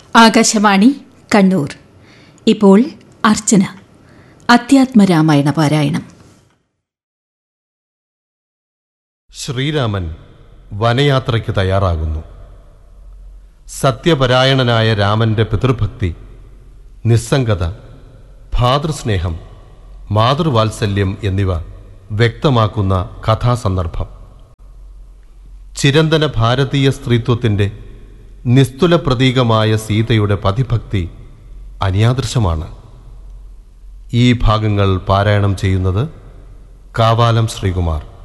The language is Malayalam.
ആകാശവാണി കണ്ണൂർ ഇപ്പോൾ അർച്ചന അധ്യാത്മരാമായണ പാരായണം ശ്രീരാമൻ വനയാത്രയ്ക്ക് തയ്യാറാകുന്നു സത്യപരായണനായ രാമന്റെ പിതൃഭക്തി നിസ്സംഗത ഭാതൃസ്നേഹം മാതൃവാത്സല്യം എന്നിവ വ്യക്തമാക്കുന്ന കഥാസന്ദർഭം ചിരന്തന ഭാരതീയ സ്ത്രീത്വത്തിൻ്റെ നിസ്തുല പ്രതീകമായ സീതയുടെ പതിഭക്തി അനിയാദൃശമാണ് ഈ ഭാഗങ്ങൾ പാരായണം ചെയ്യുന്നത് കാവാലം ശ്രീകുമാർ